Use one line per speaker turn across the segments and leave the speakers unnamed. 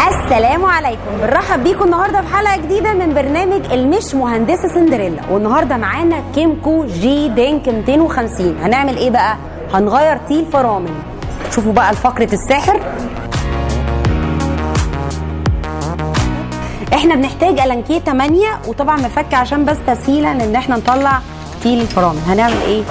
السلام عليكم بنرحب بيكم النهارده في حلقه جديده من برنامج المش مهندسه سندريلا والنهارده معانا كيمكو جي دينك 250 هنعمل ايه بقى هنغير تيل فرامل شوفوا بقى فقره الساحر احنا بنحتاج الانكيه 8 وطبعا مفك عشان بس تسهيلا ان احنا نطلع تيل الفرامل هنعمل ايه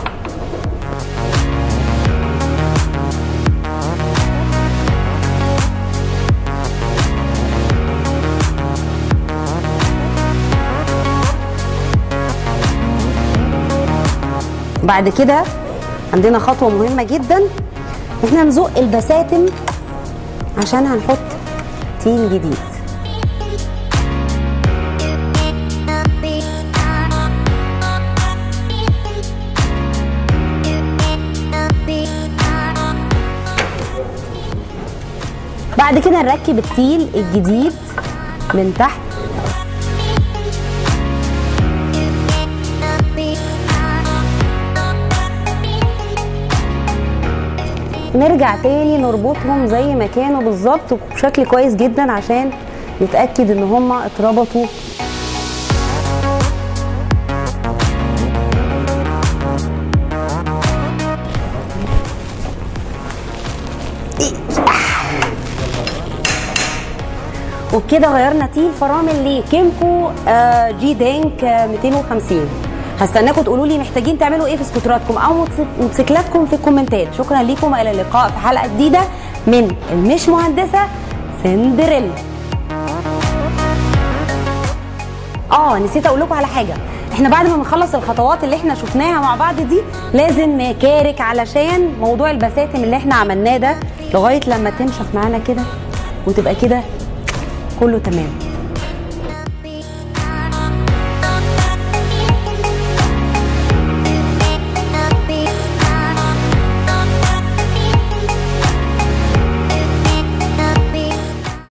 بعد كده عندنا خطوه مهمه جدا احنا نزق البساتم عشان هنحط تيل جديد بعد كده نركب التيل الجديد من تحت نرجع تاني نربطهم زي ما كانوا بالظبط بشكل كويس جدا عشان نتاكد ان هما اتربطوا وبكده غيرنا تيل فرامل لكيمكو آه، جي دانك آه، 250 هستناكم تقولوا لي محتاجين تعملوا ايه في سكوتراتكم او موتوسيك- موتوسيكلاتكم في الكومنتات شكرا ليكم الى اللقاء في حلقه جديده من المش مهندسه سندريلا اه نسيت اقول لكم على حاجه احنا بعد ما نخلص الخطوات اللي احنا شفناها مع بعض دي لازم نكارك علشان موضوع البساتم اللي احنا عملناه ده لغايه لما تنشف معانا كده وتبقى كده كله تمام